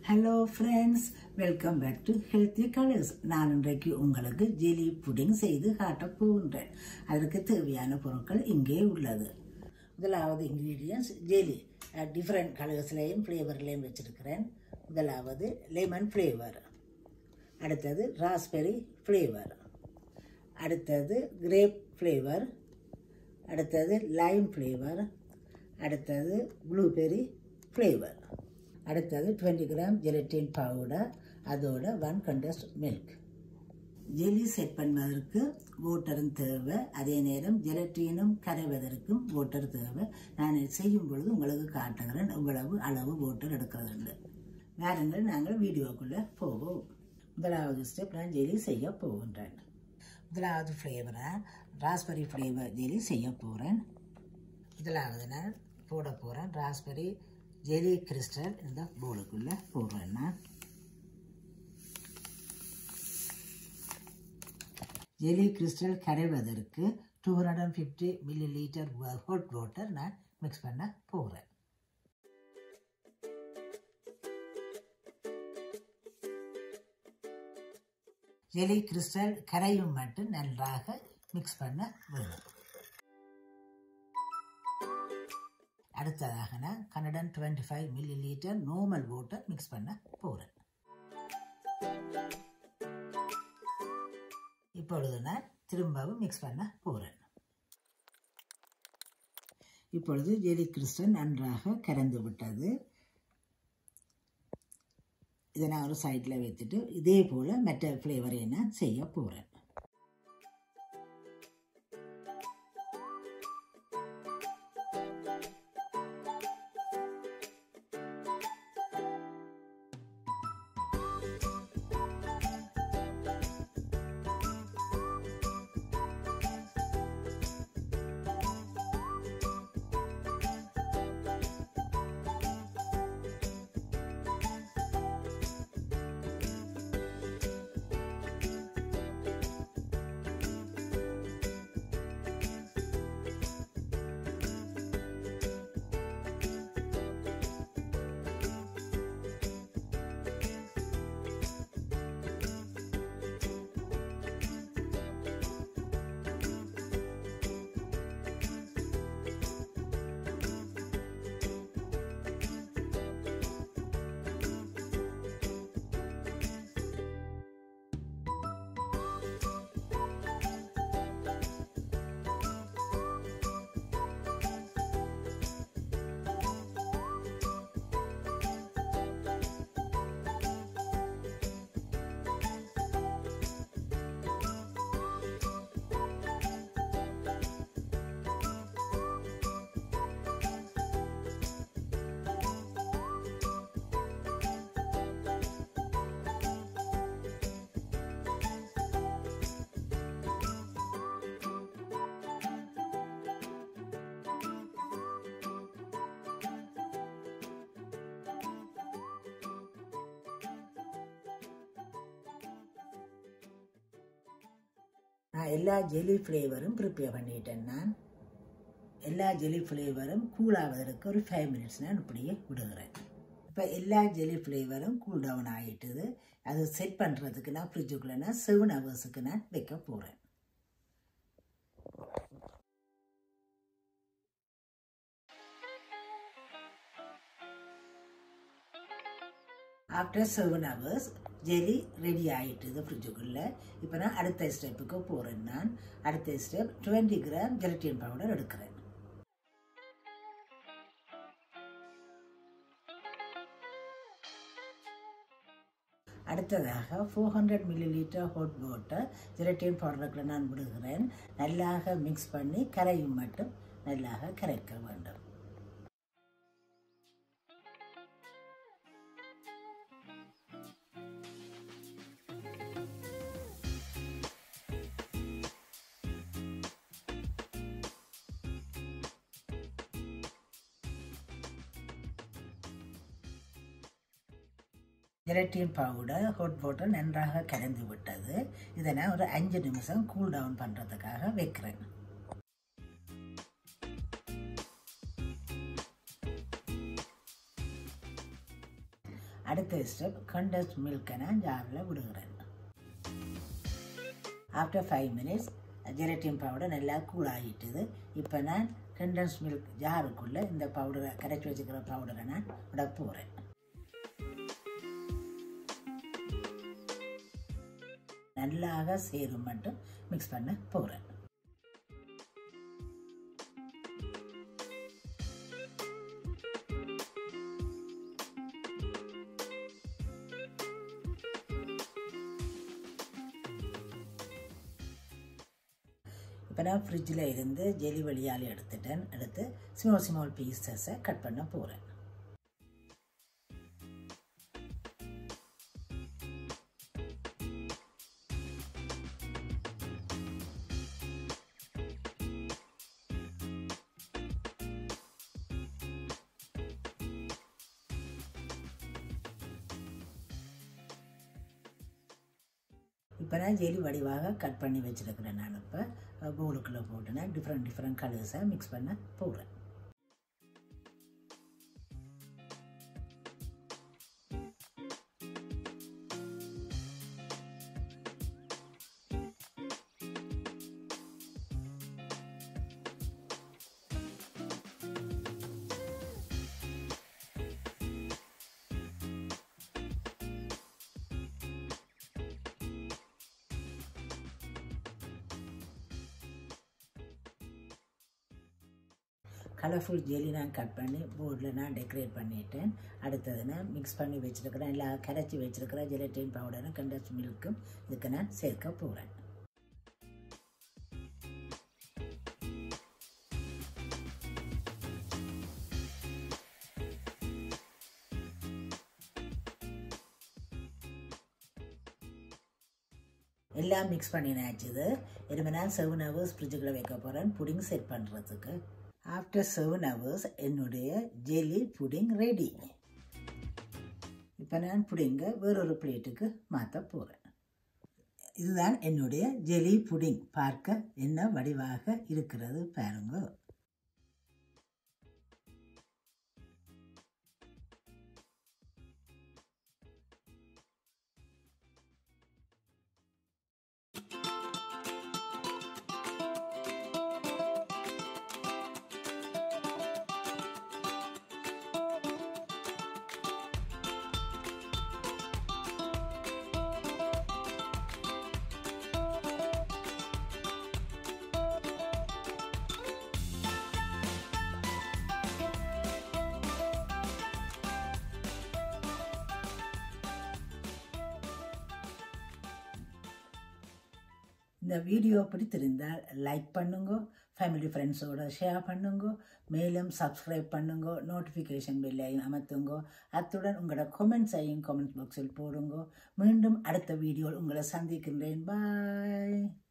hello friends welcome back to healthy colours நான் இன்றைக்கு உங்களுக்கு ஜெலி புடிங் செய்து காட்டப் போகின்றேன் அதற்கு தேவையான பொருட்கள் இங்கே உள்ளது முதலாவது இன்க்ரீடியன்ஸ் ஜெலி டிஃப்ரெண்ட் கலர்ஸ்லேயும் ஃப்ளேவர்லேயும் வச்சுருக்கிறேன் முதலாவது லெமன் ஃப்ளேவர் அடுத்தது ராஸ்பெரி ஃப்ளேவர் அடுத்தது கிரேப் ஃப்ளேவர் அடுத்தது லைம் ஃப்ளேவர் அடுத்தது ப்ளூபெர்ரி ஃப்ளேவர் அடுத்தது டுவெண்ட்டி கிராம் ஜெலட்டின் பவுடர் அதோட one condensed milk jelly set பண்ணுவதற்கு வாட்டரும் தேவை அதே நேரம் ஜெலட்டினும் கரைவதற்கும் வாட்டர் தேவை நான் செய்யும் பொழுது உங்களுக்கு காட்டுகிறேன் இவ்வளவு அளவு வாட்டர் எடுக்கிறது வேறுங்கள் நாங்கள் வீடியோக்குள்ளே போவோம் முதலாவது ஸ்டெப் நான் ஜெல்லி செய்ய போகின்றேன் முதலாவது ஃப்ளேவரை ராஸ்பெரி ஃப்ளேவர் ஜெல்லி செய்ய போகிறேன் முதலாவது நான் போட போகிறேன் ராஸ்பெரி ஜெலி கிறிஸ்டல் இந்த போலுக்குள்ளே போடுறேன் நான் ஜெலி கிறிஸ்டல் கரைவதற்கு two hundred and fifty milli litre hot water நான் மிக்ஸ் பண்ண போகிறேன் ஜெலி கிறிஸ்டல் கரையும் மட்டும் நன்றாக மிக்ஸ் பண்ண வேணும் அடுத்ததாக நான் hundred and twenty five milli litre normal water mix பண்ண போகிறேன் இப்பொழுது நான் திரும்பவும் மிக்ஸ் பண்ண போகிறேன் இப்பொழுது ஜெலி கிறிஸ்டல் நன்றாக கரைந்து விட்டது இதை நான் ஒரு சைடில் வைத்துட்டு இதே போல் மற்ற ஃப்ளேவரை நான் செய்ய போகிறேன் நான் எல்லா ஜெலி ஃப்ளேவரும் ப்ரிப்பேர் பண்ணிட்டேன் நான் எல்லா ஜெலி ஃப்ளேவரும் கூலாவதற்கு ஒரு ஃபைவ் மினிட்ஸ் நான் இப்படியே விடுகிறேன் இப்போ எல்லா ஜெலி ஃப்ளேவரும் கூல் டவுன் ஆகிட்டுது அது செட் பண்ணுறதுக்கு நான் ஃப்ரிட்ஜுக்குள்ளே நான் செவன் ஹவர்ஸுக்கு நான் வைக்க போகிறேன் after seven hours jelly ready ஆகிட்டுது ஃப்ரிட்ஜுக்குள்ளே இப்போ நான் அடுத்த ஸ்டெப்புக்கு போகிறேன் நான் அடுத்த step twenty gram gelatin powder எடுக்கிறேன் அடுத்ததாக four hundred milli litre hot water gelatin பவுடருக்குள்ள நான் விடுகிறேன் நல்லாக மிக்ஸ் பண்ணி கரையும் மட்டும் நல்லாக கரைக்க வேண்டும் ஜெலட்டின் பவுடர் ஹாட் வாட்டர் நன்றாக கலந்து விட்டது இதை நான் ஒரு அஞ்சு நிமிஷம் கூல் டவுன் பண்ணுறதுக்காக வைக்கிறேன் அடுத்த ஸ்டெப் கண்டஸ்ட் மில்கை நான் ஜாரில் விடுகிறேன் after five minutes gelatin powder நல்லா கூல் ஆகிட்டுது இப்போ நான் கண்டன்ஸ் மில்க் ஜாருக்குள்ளே இந்த பவுடரை கரைச்சி வச்சுக்கிற பவுடரை நான் விட போகிறேன் நல்லாக சேரும் மட்டும் மிக்ஸ் பண்ண போகிறேன் இப்போ நான் ஃப்ரிட்ஜில் இருந்து ஜெலி வழியால் எடுத்துட்டேன் எடுத்து ஸ்மால் ஸ்மால் பீசஸை கட் பண்ண போகிறேன் இப்போ நான் ஜெலி வடிவாக கட் பண்ணி வச்சுருக்கிறேன் நான் இப்போ பவுலுக்குள்ளே போட்டு நான் டிஃப்ரெண்ட் டிஃப்ரெண்ட் கலர்ஸை மிக்ஸ் பண்ண போகிறேன் கலர்ஃபுல் ஜெல்லி நான் கட் பண்ணி போர்டில் நான் டெக்கரேட் பண்ணிட்டேன் அடுத்தது நான் மிக்ஸ் பண்ணி வச்சுருக்கிறேன் எல்லா கரைச்சி வச்சுருக்கிற ஜெலட்டின் பவுடரும் கண்டஸ்ட் மில்க்கும் இதுக்கு நான் சேர்க்க போகிறேன் எல்லாம் மிக்ஸ் பண்ணினாச்சுது இனிமேல் நான் செவன் ஹவர்ஸ் ஃப்ரிட்ஜுக்குள்ளே வைக்க போகிறேன் புடிங் செட் பண்ணுறதுக்கு ஆஃப்டர் செவன் ஹவர்ஸ் என்னுடைய ஜெல்லி புடிங் ரெடி இப்போ நான் புடிங்கை வேறொரு பிளேட்டுக்கு மாற்ற போகிறேன் இதுதான் என்னுடைய ஜெலி புடிங் பார்க்க என்ன வடிவாக இருக்கிறது பாருங்க இந்த வீடியோ பிடித்திருந்தால் லைக் பண்ணுங்க ஃபேமிலி ஃப்ரெண்ட்ஸோட ஷேர் பண்ணுங்க மேலும் சப்ஸ்கிரைப் பண்ணுங்க நோட்டிஃபிகேஷன் பெல்லையும் அமர்த்துங்க அத்துடன் உங்களோட கொமெண்ட்ஸையும் கமெண்ட் பாக்ஸில் போடுங்க மீண்டும் அடுத்த வீடியோவில் உங்களை சந்திக்கின்றேன் பாய்